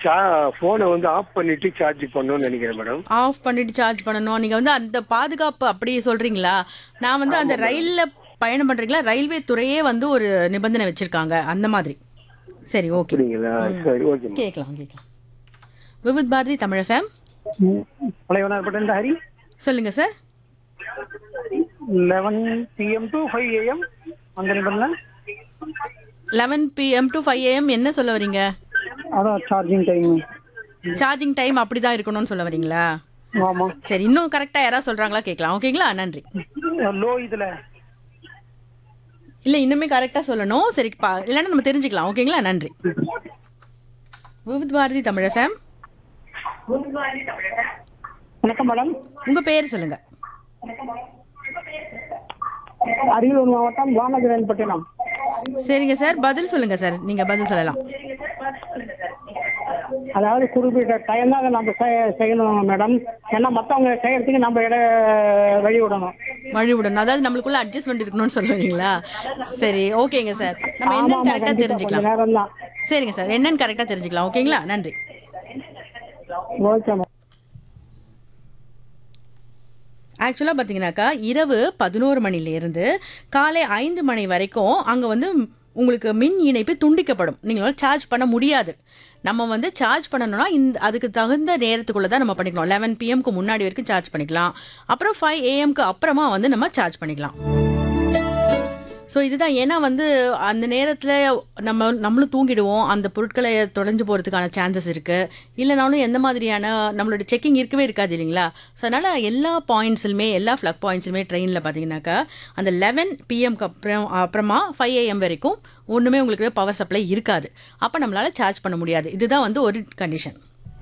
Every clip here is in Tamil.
போனை வந்து ஆஃப் பண்ணிட்டு சார்ஜ் பண்ணணும்னு நினைக்கிறேன் மேடம் ஆஃப் பண்ணிட்டு சார்ஜ் பண்ணணும் நீங்க வந்து அந்த பாதுகாப்பு அப்படியே சொல்றீங்களா நான் வந்து அந்த ரயில்ல பயணம் பண்றீங்களா ரயில்வே துறையே வந்து ஒரு நிபந்தனை வச்சிருக்காங்க அந்த மாதிரி சரி ஓகே அப்படிங்களா சரி ஓகே மேடம் கேட்கலாம் கேட்கலாம் விவித் பாரதி தமிழ் எஃப்எம் பழையவனார்பட்ட ஹரி சொல்லுங்க sir eleven PM to five AM அந்த நிபந்தனை eleven PM to five AM என்ன சொல்ல வரீங்க அதான் சார்ஜிங் டைம் சார்ஜிங் டைம் அப்படிதான் இருக்கணும்னு சொல்ல வரீங்களா ஆமாம் சரி இன்னும் கரெக்டா யாராவது சொல்றாங்களா கேட்கலாம் ஓகேங்களா நன்றி லோ இதில் இல்ல இன்னுமே கரெக்டா சொல்லணும் சரி பா இல்லைன்னா நம்ம தெரிஞ்சுக்கலாம் ஓகேங்களா நன்றி விவித் பாரதி தமிழ் எஃப்எம் வணக்கம் மேடம் உங்க பேர் சொல்லுங்க அரியலூர் மாவட்டம் வானகிரன்பட்டினம் சரிங்க சார் பதில் சொல்லுங்க சார் நீங்க பதில் சொல்லலாம் அதாவது குறிப்பிட்ட டைம் தான் நம்ம செய்- செய்யணும் மேடம் ஏன்னா மற்றவங்க செய்யறதுக்கு நம்ம இட வழி விடணும் வழி விடணும் அதாவது நம்மளுக்குள்ள அட்ஜஸ்ட்மெண்ட் இருக்கணும்னு சொல்லுவீங்களா சரி ஓகேங்க சார் நம்ம என்னன்னு கரெக்டா கொஞ்ச தெரிஞ்சுக்கலாம் நேரம் தான் சரிங்க சார் என்னன்னு கரெக்டா தெரிஞ்சுக்கலாம் ஓகேங்களா நன்றி ஓகே மேடம் ஆக்சுவலாக பார்த்தீங்கன்னாக்கா இரவு பதினோரு மணிலேருந்து காலை ஐந்து மணி வரைக்கும் அங்கே வந்து உங்களுக்கு மின் இணைப்பு துண்டிக்கப்படும் நீங்களால சார்ஜ் பண்ண முடியாது நம்ம வந்து சார்ஜ் பண்ணணும்னா இந்த அதுக்கு தகுந்த நேரத்துக்குள்ளே தான் நம்ம பண்ணிக்கலாம் லெவன் பிஎம்க்கு முன்னாடி வரைக்கும் சார்ஜ் பண்ணிக்கலாம் அப்புறம் ஃபைவ் ஏஎம்க்கு அப்புறமா வந்து நம்ம சார்ஜ் பண்ணிக்கலாம் ஸோ இதுதான் ஏன்னா வந்து அந்த நேரத்தில் நம்ம நம்மளும் தூங்கிடுவோம் அந்த பொருட்களை தொலைஞ்சு போகிறதுக்கான சான்சஸ் இருக்குது இல்லைனாலும் எந்த மாதிரியான நம்மளோட செக்கிங் இருக்கவே இருக்காது இல்லைங்களா ஸோ அதனால் எல்லா பாயிண்ட்ஸுமே எல்லா ஃப்ளக் பாயிண்ட்ஸுமே ட்ரெயினில் பார்த்தீங்கன்னாக்கா அந்த லெவன் பிஎம்க்கு அப்புறம் அப்புறமா ஃபைவ் ஏஎம் வரைக்கும் ஒன்றுமே உங்களுக்கு பவர் சப்ளை இருக்காது அப்போ நம்மளால் சார்ஜ் பண்ண முடியாது இதுதான் வந்து ஒரு கண்டிஷன்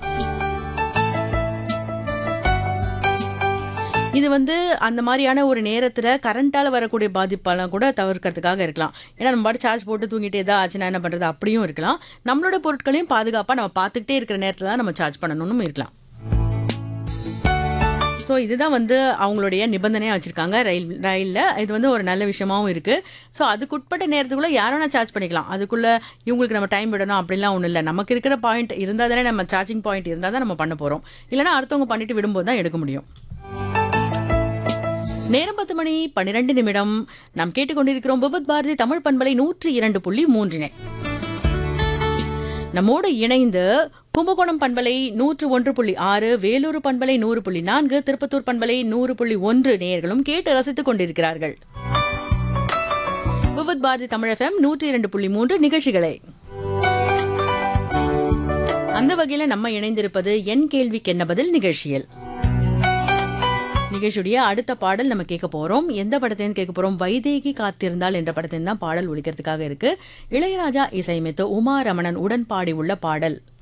இது வந்து அந்த மாதிரியான ஒரு நேரத்தில் கரண்ட்டால் வரக்கூடிய பாதிப்பெல்லாம் கூட தவிர்க்கிறதுக்காக இருக்கலாம் ஏன்னா நம்ம பாட்டு சார்ஜ் போட்டு தூங்கிட்டே தான் ஆச்சுன்னா என்ன பண்ணுறது அப்படியும் இருக்கலாம் நம்மளோட பொருட்களையும் பாதுகாப்பாக நம்ம பார்த்துக்கிட்டே இருக்கிற நேரத்தில் தான் நம்ம சார்ஜ் பண்ணணும்னு இருக்கலாம் ஸோ இதுதான் வந்து அவங்களுடைய நிபந்தனையாக வச்சுருக்காங்க ரயில் ரயிலில் இது வந்து ஒரு நல்ல விஷயமாவும் இருக்குது ஸோ அதுக்குட்பட்ட நேரத்துக்குள்ளே யாரும் சார்ஜ் பண்ணிக்கலாம் அதுக்குள்ளே இவங்களுக்கு நம்ம டைம் விடணும் அப்படிலாம் ஒன்றும் இல்லை நமக்கு இருக்கிற பாயிண்ட் இருந்தால் தானே நம்ம சார்ஜிங் பாயிண்ட் இருந்தால் தான் நம்ம பண்ண போகிறோம் இல்லைனா அடுத்தவங்க பண்ணிட்டு விடும்போது தான் எடுக்க முடியும் நேரம் பத்து மணி பன்னிரண்டு நிமிடம் நாம் கேட்டுக்கொண்டிருக்கிறோம் விபத் பாரதி தமிழ் பண்பலை நூற்றி இரண்டு புள்ளி மூன்றினை நம்மோடு இணைந்து கும்பகோணம் பண்பலை நூற்று ஒன்று புள்ளி ஆறு வேலூர் பண்பலை நூறு புள்ளி நான்கு திருப்பத்தூர் பண்பலை நூறு புள்ளி ஒன்று நேயர்களும் கேட்டு ரசித்துக் கொண்டிருக்கிறார்கள் விபத் பாரதி தமிழ் எஃப்எம் நூற்றி இரண்டு புள்ளி மூன்று நிகழ்ச்சிகளை அந்த வகையில் நம்ம இணைந்திருப்பது என் கேள்விக்கு என்ன பதில் நிகழ்ச்சியில் நிகழ்ச்சியுடைய அடுத்த பாடல் நம்ம கேட்க போறோம் எந்த படத்தையும் கேட்க போறோம் வைதேகி காத்திருந்தால் என்ற படத்தின் தான் பாடல் ஒழிக்கிறதுக்காக இருக்கு இளையராஜா இசையமைத்து உமா ரமணன் உடன் பாடி உள்ள பாடல்